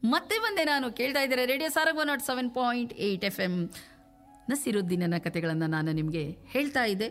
ಮತ್ತೆ ಬಂದೆ ನಾನು ಕೇಳ್ತಾ ಇದ್ದಾರೆ radio Sarang one nought seven point eight F M ನಸಿರುದ್ದೀನನ ಕಥೆಗಳನ್ನು ನಾನು ನಿಮಗೆ ಹೇಳ್ತಾ ಇದ್ದೆ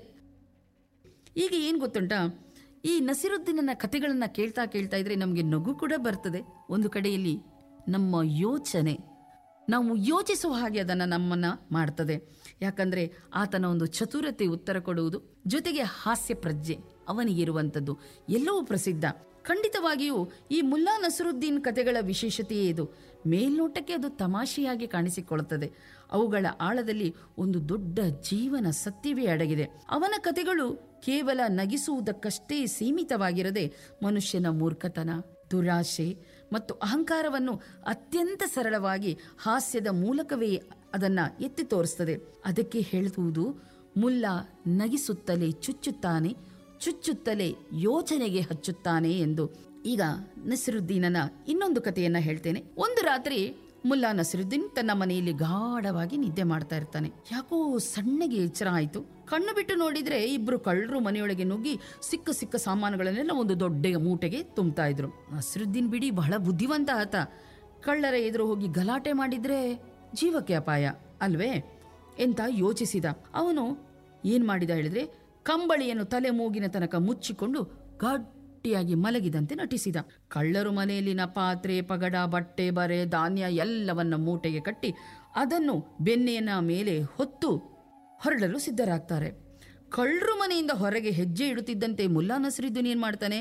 ಈಗ ಏನು ಗೊತ್ತುಂಟಾ ಈ ನಸಿರುದ್ದೀನನ ಕಥೆಗಳನ್ನು ಕೇಳ್ತಾ ಕೇಳ್ತಾ ಇದ್ರೆ ನಮಗೆ ನಗು ಕೂಡ ಬರ್ತದೆ ಒಂದು ಕಡೆಯಲ್ಲಿ ನಮ್ಮ ಯೋಚನೆ ನಾವು ಯೋಚಿಸುವ ಹಾಗೆ ಅದನ್ನು ನಮ್ಮನ್ನು ಮಾಡ್ತದೆ ಯಾಕಂದರೆ ಆತನ ಒಂದು ಚತುರತೆ ಉತ್ತರ ಕೊಡುವುದು ಜೊತೆಗೆ ಹಾಸ್ಯ ಪ್ರಜ್ಞೆ ಅವನಿಗಿರುವಂಥದ್ದು ಎಲ್ಲವೂ ಪ್ರಸಿದ್ಧ ಖಂಡಿತವಾಗಿಯೂ ಈ ಮುಲ್ಲಾ ನಸರುದ್ದೀನ್ ಕಥೆಗಳ ವಿಶೇಷತೆಯೇ ಇದು ಮೇಲ್ನೋಟಕ್ಕೆ ಅದು ತಮಾಷೆಯಾಗಿ ಕಾಣಿಸಿಕೊಳ್ಳುತ್ತದೆ ಅವುಗಳ ಆಳದಲ್ಲಿ ಒಂದು ದೊಡ್ಡ ಜೀವನ ಸತ್ಯವೇ ಅಡಗಿದೆ ಅವನ ಕಥೆಗಳು ಕೇವಲ ನಗಿಸುವುದಕ್ಕಷ್ಟೇ ಸೀಮಿತವಾಗಿರದೆ ಮನುಷ್ಯನ ಮೂರ್ಖತನ ದುರಾಶೆ ಮತ್ತು ಅಹಂಕಾರವನ್ನು ಅತ್ಯಂತ ಸರಳವಾಗಿ ಹಾಸ್ಯದ ಮೂಲಕವೇ ಅದನ್ನು ಎತ್ತಿ ತೋರಿಸ್ತದೆ ಅದಕ್ಕೆ ಹೇಳುವುದು ಮುಲ್ಲ ನಗಿಸುತ್ತಲೇ ಚುಚ್ಚುತ್ತಾನೆ ಚುಚ್ಚುತ್ತಲೇ ಯೋಚನೆಗೆ ಹಚ್ಚುತ್ತಾನೆ ಎಂದು ಈಗ ನಸಿರುದ್ದೀನನ ಇನ್ನೊಂದು ಕಥೆಯನ್ನ ಹೇಳ್ತೇನೆ ಒಂದು ರಾತ್ರಿ ಮುಲ್ಲಾ ನಸಿರುದ್ದೀನ್ ತನ್ನ ಮನೆಯಲ್ಲಿ ಗಾಢವಾಗಿ ನಿದ್ದೆ ಮಾಡ್ತಾ ಇರ್ತಾನೆ ಯಾಕೋ ಸಣ್ಣಗೆ ಎಚ್ಚರ ಆಯ್ತು ಕಣ್ಣು ಬಿಟ್ಟು ನೋಡಿದ್ರೆ ಇಬ್ರು ಕಳ್ಳರು ಮನೆಯೊಳಗೆ ನುಗ್ಗಿ ಸಿಕ್ಕ ಸಿಕ್ಕ ಸಾಮಾನುಗಳನ್ನೆಲ್ಲ ಒಂದು ದೊಡ್ಡ ಮೂಟೆಗೆ ತುಂಬ್ತಾ ಇದ್ರು ನಸಿರುದ್ದೀನ್ ಬಿಡಿ ಬಹಳ ಬುದ್ಧಿವಂತ ಆತ ಕಳ್ಳರ ಎದುರು ಹೋಗಿ ಗಲಾಟೆ ಮಾಡಿದ್ರೆ ಜೀವಕ್ಕೆ ಅಪಾಯ ಅಲ್ವೇ ಎಂತ ಯೋಚಿಸಿದ ಅವನು ಏನ್ ಮಾಡಿದ ಹೇಳಿದ್ರೆ ಕಂಬಳಿಯನ್ನು ತಲೆ ಮೂಗಿನ ತನಕ ಮುಚ್ಚಿಕೊಂಡು ಗಟ್ಟಿಯಾಗಿ ಮಲಗಿದಂತೆ ನಟಿಸಿದ ಕಳ್ಳರು ಮನೆಯಲ್ಲಿನ ಪಾತ್ರೆ ಪಗಡ ಬಟ್ಟೆ ಬರೆ ಧಾನ್ಯ ಎಲ್ಲವನ್ನ ಮೂಟೆಗೆ ಕಟ್ಟಿ ಅದನ್ನು ಬೆನ್ನೆಯನ್ನ ಮೇಲೆ ಹೊತ್ತು ಹೊರಡಲು ಸಿದ್ಧರಾಗ್ತಾರೆ ಕಳ್ಳರು ಮನೆಯಿಂದ ಹೊರಗೆ ಹೆಜ್ಜೆ ಇಡುತ್ತಿದ್ದಂತೆ ಮುಲ್ಲಾ ನಸರಿದ್ದೀನ್ ಏನ್ ಮಾಡ್ತಾನೆ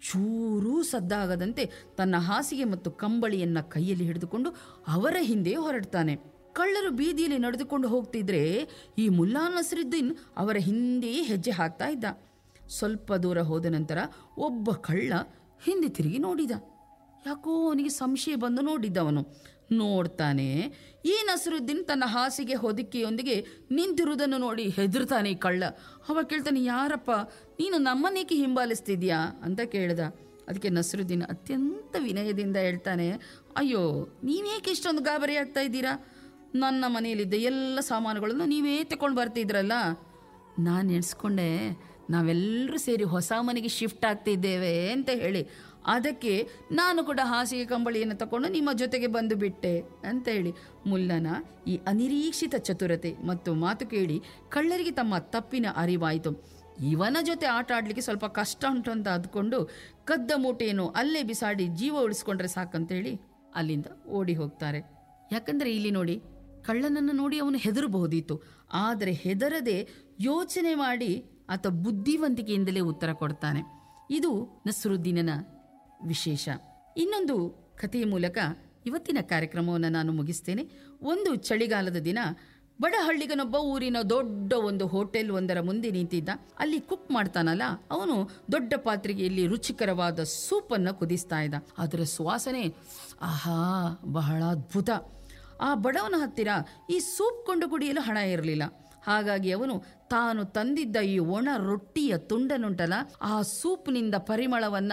ಚೂರೂ ಸದ್ದಾಗದಂತೆ ತನ್ನ ಹಾಸಿಗೆ ಮತ್ತು ಕಂಬಳಿಯನ್ನ ಕೈಯಲ್ಲಿ ಹಿಡಿದುಕೊಂಡು ಅವರ ಹಿಂದೆ ಹೊರಡ್ತಾನೆ ಕಳ್ಳರು ಬೀದಿಯಲ್ಲಿ ನಡೆದುಕೊಂಡು ಹೋಗ್ತಿದ್ರೆ ಈ ಮುಲ್ಲಾ ನಸರುದ್ದೀನ್ ಅವರ ಹಿಂದೆಯೇ ಹೆಜ್ಜೆ ಹಾಕ್ತಾ ಇದ್ದ ಸ್ವಲ್ಪ ದೂರ ಹೋದ ನಂತರ ಒಬ್ಬ ಕಳ್ಳ ಹಿಂದೆ ತಿರುಗಿ ನೋಡಿದ ಯಾಕೋ ಅವನಿಗೆ ಸಂಶಯ ಬಂದು ನೋಡಿದ್ದವನು ನೋಡ್ತಾನೆ ಈ ನಸರುದ್ದೀನ್ ತನ್ನ ಹಾಸಿಗೆ ಹೊದಿಕೆಯೊಂದಿಗೆ ನಿಂತಿರುವುದನ್ನು ನೋಡಿ ಹೆದರ್ತಾನೆ ಈ ಕಳ್ಳ ಅವ ಕೇಳ್ತಾನೆ ಯಾರಪ್ಪ ನೀನು ನಮ್ಮನ್ನೇಕೆ ಹಿಂಬಾಲಿಸ್ತಿದ್ಯಾ ಅಂತ ಕೇಳ್ದ ಅದಕ್ಕೆ ನಸರುದ್ದೀನ್ ಅತ್ಯಂತ ವಿನಯದಿಂದ ಹೇಳ್ತಾನೆ ಅಯ್ಯೋ ನೀವೇಕೆ ಇಷ್ಟೊಂದು ಗಾಬರಿ ಆಗ್ತಾ ಇದ್ದೀರಾ ನನ್ನ ಮನೆಯಲ್ಲಿದ್ದ ಎಲ್ಲ ಸಾಮಾನುಗಳನ್ನು ನೀವೇ ತಗೊಂಡು ಬರ್ತಿದ್ರಲ್ಲ ನಾನು ಎಣಿಸ್ಕೊಂಡೆ ನಾವೆಲ್ಲರೂ ಸೇರಿ ಹೊಸ ಮನೆಗೆ ಶಿಫ್ಟ್ ಆಗ್ತಿದ್ದೇವೆ ಅಂತ ಹೇಳಿ ಅದಕ್ಕೆ ನಾನು ಕೂಡ ಹಾಸಿಗೆ ಕಂಬಳಿಯನ್ನು ತಗೊಂಡು ನಿಮ್ಮ ಜೊತೆಗೆ ಬಂದು ಬಿಟ್ಟೆ ಅಂತ ಹೇಳಿ ಮುಲ್ಲನ ಈ ಅನಿರೀಕ್ಷಿತ ಚತುರತೆ ಮತ್ತು ಮಾತು ಕೇಳಿ ಕಳ್ಳರಿಗೆ ತಮ್ಮ ತಪ್ಪಿನ ಅರಿವಾಯಿತು ಇವನ ಜೊತೆ ಆಟ ಆಡಲಿಕ್ಕೆ ಸ್ವಲ್ಪ ಕಷ್ಟ ಉಂಟು ಅಂತ ಅಂದ್ಕೊಂಡು ಕದ್ದ ಮೂಟೆಯನ್ನು ಅಲ್ಲೇ ಬಿಸಾಡಿ ಜೀವ ಉಳಿಸ್ಕೊಂಡ್ರೆ ಸಾಕಂತೇಳಿ ಅಲ್ಲಿಂದ ಓಡಿ ಹೋಗ್ತಾರೆ ಯಾಕಂದ್ರೆ ಇಲ್ಲಿ ನೋಡಿ ಕಳ್ಳನನ್ನು ನೋಡಿ ಅವನು ಹೆದರಬಹುದಿತ್ತು ಆದರೆ ಹೆದರದೆ ಯೋಚನೆ ಮಾಡಿ ಆತ ಬುದ್ಧಿವಂತಿಕೆಯಿಂದಲೇ ಉತ್ತರ ಕೊಡ್ತಾನೆ ಇದು ನಸರುದ್ದೀನನ ವಿಶೇಷ ಇನ್ನೊಂದು ಕಥೆಯ ಮೂಲಕ ಇವತ್ತಿನ ಕಾರ್ಯಕ್ರಮವನ್ನು ನಾನು ಮುಗಿಸ್ತೇನೆ ಒಂದು ಚಳಿಗಾಲದ ದಿನ ಬಡ ಹಳ್ಳಿಗನೊಬ್ಬ ಊರಿನ ದೊಡ್ಡ ಒಂದು ಹೋಟೆಲ್ ಒಂದರ ಮುಂದೆ ನಿಂತಿದ್ದ ಅಲ್ಲಿ ಕುಕ್ ಮಾಡ್ತಾನಲ್ಲ ಅವನು ದೊಡ್ಡ ಪಾತ್ರೆಯಲ್ಲಿ ರುಚಿಕರವಾದ ಸೂಪನ್ನು ಕುದಿಸ್ತಾ ಇದ್ದ ಅದರ ಸುವಾಸನೆ ಆಹಾ ಬಹಳ ಅದ್ಭುತ ಆ ಬಡವನ ಹತ್ತಿರ ಈ ಸೂಪ್ ಕೊಂಡು ಕುಡಿಯಲು ಹಣ ಇರಲಿಲ್ಲ ಹಾಗಾಗಿ ಅವನು ತಾನು ತಂದಿದ್ದ ಈ ಒಣ ರೊಟ್ಟಿಯ ತುಂಡನುಂಟಲ್ಲ ಆ ಸೂಪ್ನಿಂದ ಪರಿಮಳವನ್ನ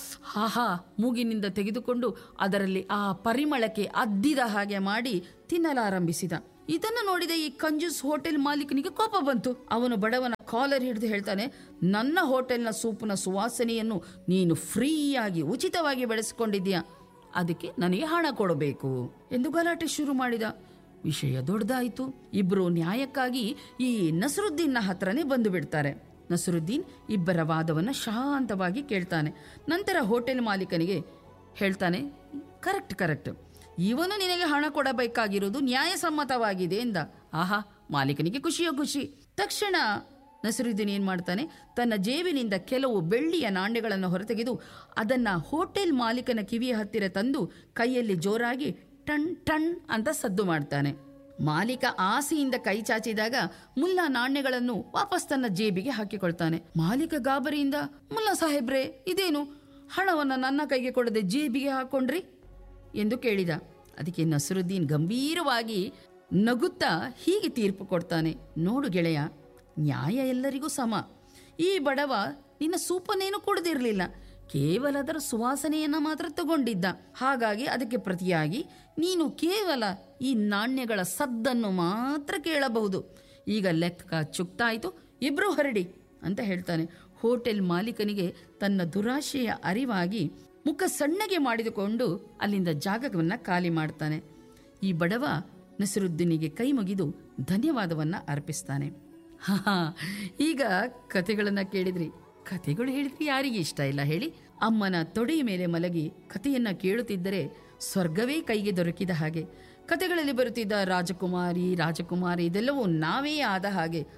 ಆಹಾ ಮೂಗಿನಿಂದ ತೆಗೆದುಕೊಂಡು ಅದರಲ್ಲಿ ಆ ಪರಿಮಳಕ್ಕೆ ಅದ್ದಿದ ಹಾಗೆ ಮಾಡಿ ತಿನ್ನಲಾರಂಭಿಸಿದ ಇದನ್ನು ನೋಡಿದ ಈ ಕಂಜೂಸ್ ಹೋಟೆಲ್ ಮಾಲೀಕನಿಗೆ ಕೋಪ ಬಂತು ಅವನು ಬಡವನ ಕಾಲರ್ ಹಿಡಿದು ಹೇಳ್ತಾನೆ ನನ್ನ ಹೋಟೆಲ್ನ ಸೂಪ್ನ ಸುವಾಸನೆಯನ್ನು ನೀನು ಫ್ರೀಯಾಗಿ ಉಚಿತವಾಗಿ ಬೆಳೆಸಿಕೊಂಡಿದ್ದೀಯಾ ಅದಕ್ಕೆ ನನಗೆ ಹಣ ಕೊಡಬೇಕು ಎಂದು ಗಲಾಟೆ ಶುರು ಮಾಡಿದ ವಿಷಯ ದೊಡ್ಡದಾಯಿತು ಇಬ್ರು ನ್ಯಾಯಕ್ಕಾಗಿ ಈ ನಸರುದ್ದೀನ್ನ ಹತ್ರನೇ ಬಂದು ಬಿಡ್ತಾರೆ ನಸರುದ್ದೀನ್ ಇಬ್ಬರ ವಾದವನ್ನ ಶಾಂತವಾಗಿ ಕೇಳ್ತಾನೆ ನಂತರ ಹೋಟೆಲ್ ಮಾಲೀಕನಿಗೆ ಹೇಳ್ತಾನೆ ಕರೆಕ್ಟ್ ಕರೆಕ್ಟ್ ಇವನು ನಿನಗೆ ಹಣ ಕೊಡಬೇಕಾಗಿರುವುದು ನ್ಯಾಯಸಮ್ಮತವಾಗಿದೆ ಎಂದ ಆಹಾ ಮಾಲೀಕನಿಗೆ ಖುಷಿಯೋ ಖುಷಿ ತಕ್ಷಣ ನಸರುದ್ದೀನ್ ಏನ್ ಮಾಡ್ತಾನೆ ತನ್ನ ಜೇಬಿನಿಂದ ಕೆಲವು ಬೆಳ್ಳಿಯ ನಾಣ್ಯಗಳನ್ನು ಹೊರತೆಗೆದು ಅದನ್ನ ಹೋಟೆಲ್ ಮಾಲೀಕನ ಕಿವಿಯ ಹತ್ತಿರ ತಂದು ಕೈಯಲ್ಲಿ ಜೋರಾಗಿ ಟಣ್ ಟಣ್ ಅಂತ ಸದ್ದು ಮಾಡ್ತಾನೆ ಮಾಲೀಕ ಆಸೆಯಿಂದ ಕೈ ಚಾಚಿದಾಗ ಮುಲ್ಲಾ ನಾಣ್ಯಗಳನ್ನು ವಾಪಸ್ ತನ್ನ ಜೇಬಿಗೆ ಹಾಕಿಕೊಳ್ತಾನೆ ಮಾಲೀಕ ಗಾಬರಿಯಿಂದ ಮುಲ್ಲಾ ಸಾಹೇಬ್ರೆ ಇದೇನು ಹಣವನ್ನು ನನ್ನ ಕೈಗೆ ಕೊಡದೆ ಜೇಬಿಗೆ ಹಾಕೊಂಡ್ರಿ ಎಂದು ಕೇಳಿದ ಅದಕ್ಕೆ ನಸರುದ್ದೀನ್ ಗಂಭೀರವಾಗಿ ನಗುತ್ತಾ ಹೀಗೆ ತೀರ್ಪು ಕೊಡ್ತಾನೆ ನೋಡು ಗೆಳೆಯ ನ್ಯಾಯ ಎಲ್ಲರಿಗೂ ಸಮ ಈ ಬಡವ ನಿನ್ನ ಸೂಪನ್ನೇನು ಕುಡಿದಿರಲಿಲ್ಲ ಕೇವಲ ಅದರ ಸುವಾಸನೆಯನ್ನ ಮಾತ್ರ ತಗೊಂಡಿದ್ದ ಹಾಗಾಗಿ ಅದಕ್ಕೆ ಪ್ರತಿಯಾಗಿ ನೀನು ಕೇವಲ ಈ ನಾಣ್ಯಗಳ ಸದ್ದನ್ನು ಮಾತ್ರ ಕೇಳಬಹುದು ಈಗ ಲೆಕ್ಕ ಚುಕ್ತಾಯಿತು ಇಬ್ರು ಹೊರಡಿ ಅಂತ ಹೇಳ್ತಾನೆ ಹೋಟೆಲ್ ಮಾಲೀಕನಿಗೆ ತನ್ನ ದುರಾಶೆಯ ಅರಿವಾಗಿ ಮುಖ ಸಣ್ಣಗೆ ಮಾಡಿದುಕೊಂಡು ಅಲ್ಲಿಂದ ಜಾಗವನ್ನು ಖಾಲಿ ಮಾಡ್ತಾನೆ ಈ ಬಡವ ನಸಿರುದ್ದೀನಿಗೆ ಕೈ ಮುಗಿದು ಧನ್ಯವಾದವನ್ನು ಅರ್ಪಿಸ್ತಾನೆ ಹಾ ಹಾ, ಈಗ ಕತೆಗಳನ್ನು ಕೇಳಿದ್ರಿ ಕತೆಗಳು ಹೇಳಿದ್ರೆ ಯಾರಿಗೆ ಇಷ್ಟ ಇಲ್ಲ ಹೇಳಿ ಅಮ್ಮನ ತೊಡೆಯ ಮೇಲೆ ಮಲಗಿ ಕಥೆಯನ್ನ ಕೇಳುತ್ತಿದ್ದರೆ ಸ್ವರ್ಗವೇ ಕೈಗೆ ದೊರಕಿದ ಹಾಗೆ ಕತೆಗಳಲ್ಲಿ ಬರುತ್ತಿದ್ದ ರಾಜಕುಮಾರಿ ರಾಜಕುಮಾರಿ ಇದೆಲ್ಲವೂ ನಾವೇ ಆದ ಹಾಗೆ